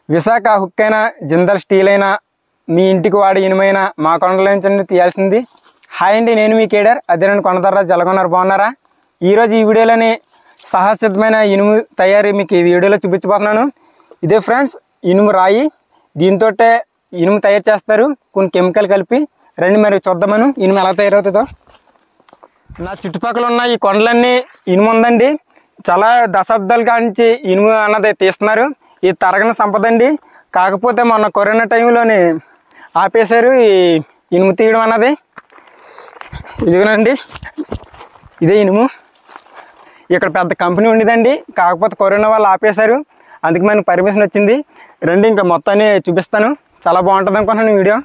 Visakha hook అయినా Jindal steel అయినా మీ ఇంటికి వాడే ఇనుమైనా మా కొండల నుంచి తీయాల్సింది హాయ్ అండి నేను మీ కేడర్ అదే నేను కొండదర్రా జలగొన్నారు బాగున్నారా ఈరోజు ఈ వీడియోలోని సహసిద్ధమైన ఇనుము తయారీ మీకు ఈ వీడియోలో చూపించబోతున్నాను ఇదే ఫ్రెండ్స్ ఇనుము రాయి దీంతో ఇనుము తయారు చేస్తారు కొన్ని కెమికల్ కలిపి రండి మరి చూద్దామను ఇనుము ఎలా తయారవుతుందో నా చుట్టుపక్కల ఉన్న ఈ కొండలన్నీ ఇనుము ఉందండి చాలా దశాబ్దాల కానించి ఇనుము అన్నది తీస్తున్నారు ఇది తరగని సంపద అండి కాకపోతే మొన్న కరోనా టైంలోని ఆపేశారు ఈ ఇనుము తీయడం అన్నది ఇదిగోనండి ఇదే ఇనుము ఇక్కడ పెద్ద కంపెనీ ఉండేదండి కాకపోతే కరోనా వాళ్ళు ఆపేశారు అందుకే మనకు పర్మిషన్ వచ్చింది రండి ఇంకా మొత్తాన్ని చూపిస్తాను చాలా బాగుంటుంది అనుకుంటున్నాను వీడియో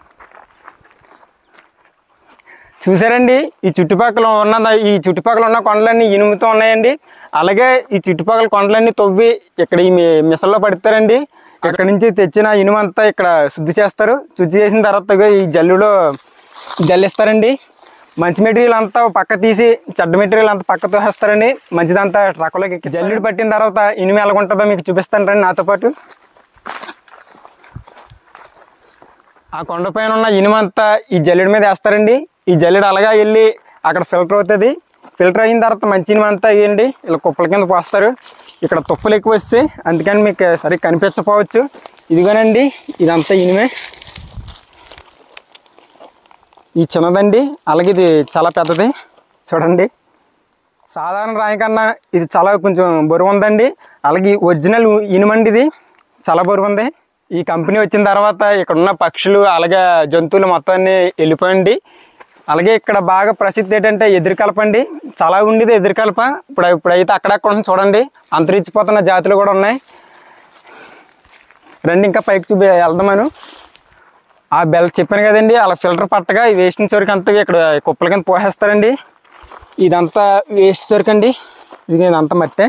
చూసారండి ఈ చుట్టుపక్కల ఉన్న ఈ చుట్టుపక్కల ఉన్న కొండలన్నీ ఇనుముతో ఉన్నాయండి అలాగే ఈ చుట్టుపక్కల కొండలన్నీ తవ్వి ఇక్కడ ఈ మి- మిషన్లో పడతారండి ఇక్కడ నుంచి తెచ్చిన ఇనుము అంతా ఇక్కడ శుద్ధి చేస్తారు శుద్ధి చేసిన తర్వాత ఇగో ఈ జల్లులో జల్లిస్తారండి మంచి మెటీరియల్ అంతా పక్క తీసి చెడ్డ మెటీరియల్ అంతా పక్క తోసేస్తారండి మంచిదంతా ట్రక్లోకి ఎక్కి జల్లుడు పట్టిన తర్వాత ఇనుము ఎలాగుంటుందో మీకు చూపిస్తాను రండి నాతో పాటు ఆ కొండపైన ఉన్న ఇనుమంతా ఈ జల్లెడి మీద వేస్తారండి ఈ జల్లెడ అలాగా వెళ్ళి అక్కడ ఫిల్టర్ అవుతుంది ఫిల్టర్ అయిన తర్వాత మంచి ఇనుము అంతా వేయండి ఇలా కుప్పల కింద పోస్తారు ఇక్కడ తుప్పలు ఎక్కువ వస్తాయి అందుకని మీకు సరిగ్గా కనిపించకపోవచ్చు ఇదిగోనండి ఇదంతా ఇనుమే ఈ చిన్నదండి అలాగే ఇది చాలా పెద్దది చూడండి సాధారణ రాయి కన్నా ఇది చాలా కొంచెం బరువు ఉందండి అలాగే ఒరిజినల్ ఇనుమండి ఇది చాలా బరువు ఉంది ఈ కంపెనీ వచ్చిన తర్వాత ఇక్కడ ఉన్న పక్షులు అలాగే జంతువులు మొత్తాన్ని వెళ్ళిపోయండి అలాగే ఇక్కడ బాగా ప్రసిద్ధి ఏంటంటే ఎదురుకలప అండి చాలా ఉండేది ఎదురుకలప ఇప్పుడు ఇప్పుడైతే అక్కడక్కడ ఉంది చూడండి అంతరించిపోతున్న జాతులు కూడా ఉన్నాయి రండి ఇంకా పైకి చూపి వెళ్దామను ఆ బెల్ చెప్పాను కదండి అలా ఫిల్టర్ పట్టగా ఈ వేస్ట్ సరుకు అంతా ఇక్కడ కుప్పల కింద పోసేస్తారండి ఇదంతా వేస్ట్ సరుకు అండి ఇది ఇదంతా మట్టే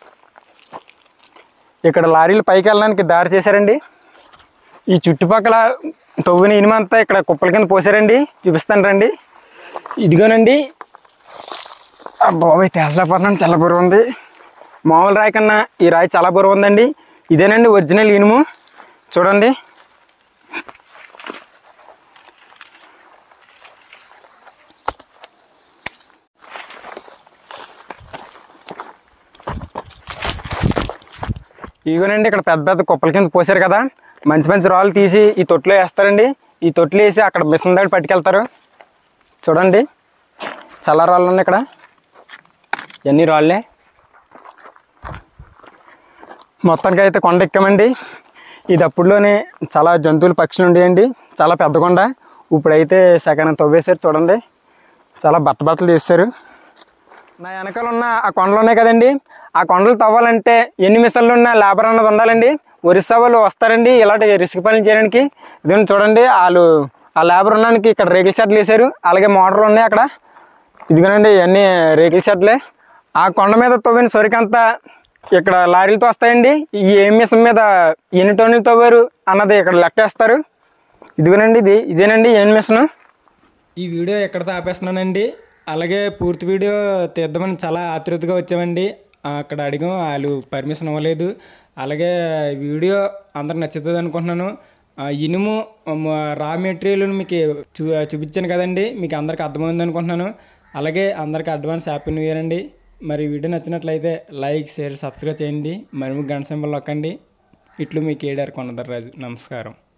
ఇక్కడ లారీలు పైకి వెళ్ళడానికి దారి చేశారండి ఈ చుట్టుపక్కల తవ్విన ఇనుమంతా ఇక్కడ కుప్పల కింద పోసారండి చూపిస్తాను రండి ఇదిగోనండి బాబాయ్ తెల్లపట్నం చాలా బరువు ఉంది మామూలు రాయి కన్నా ఈ రాయి చాలా బరువు ఉందండి ఇదేనండి ఒరిజినల్ ఇనుము చూడండి ఇదిగోనండి ఇక్కడ పెద్ద పెద్ద కుప్పల కింద పోసారు కదా మంచి మంచి రాళ్ళు తీసి ఈ తొట్లో వేస్తారండి ఈ తొట్లు వేసి అక్కడ మిషన్ దగ్గర పట్టుకెళ్తారు చూడండి చాలా రాళ్ళు ఉన్నాయి ఇక్కడ ఎన్ని రాళ్ళే మొత్తానికి అయితే కొండ ఎక్కామండి ఇది అప్పుడులోనే చాలా జంతువులు పక్షులు ఉండేయండి చాలా పెద్ద కొండ ఇప్పుడైతే సగం తవ్వేశారు చూడండి చాలా బట్ట బట్టలు చేశారు నా వెనకాల ఉన్న ఆ కొండలు ఉన్నాయి కదండి ఆ కొండలు తవ్వాలంటే ఎన్ని మిషన్లు ఉన్న లేబర్ అన్నది ఉండాలండి ఒరిస్సా వాళ్ళు వస్తారండి ఇలాంటి రిస్క్ పనులు చేయడానికి ఇదిగోండి చూడండి వాళ్ళు ఆ లేబర్ ఉండడానికి ఇక్కడ రేకుల షెడ్లు వేశారు అలాగే మోటార్లు ఉన్నాయి అక్కడ ఇదిగోనండి ఇవన్నీ రేకుల షెడ్లే ఆ కొండ మీద తవ్విన సరికంతా ఇక్కడ లారీలతో వస్తాయండి ఈ ఏ మిషన్ మీద ఎన్ని టన్నులు తవ్వారు అన్నది ఇక్కడ లెక్కేస్తారు ఇదిగోనండి ఇది ఇదేనండి ఏం మిషన్ ఈ వీడియో ఎక్కడితో ఆపేస్తున్నానండి అలాగే పూర్తి వీడియో తీద్దామని చాలా ఆతృతగా వచ్చామండి ఆ, అక్కడ అడిగాం వాళ్ళు పర్మిషన్ ఇవ్వలేదు అలాగే వీడియో అందరికి నచ్చుతుంది అనుకుంటున్నాను ఆ, ఇనుము మ, రా మెటీరియల్ మీకు చూ చూపించాను కదండి మీకు అందరికి అర్థమైంది అనుకుంటున్నాను అలాగే అందరికి అడ్వాన్స్ హ్యాపీ న్యూ ఇయర్ అండి మరి వీడియో నచ్చినట్లయితే లైక్ షేర్ సబ్స్క్రైబ్ చేయండి మరి గంట సింబల్ నొక్కండి ఇట్లు మీ కేడార్ కొనదర్రాజు నమస్కారం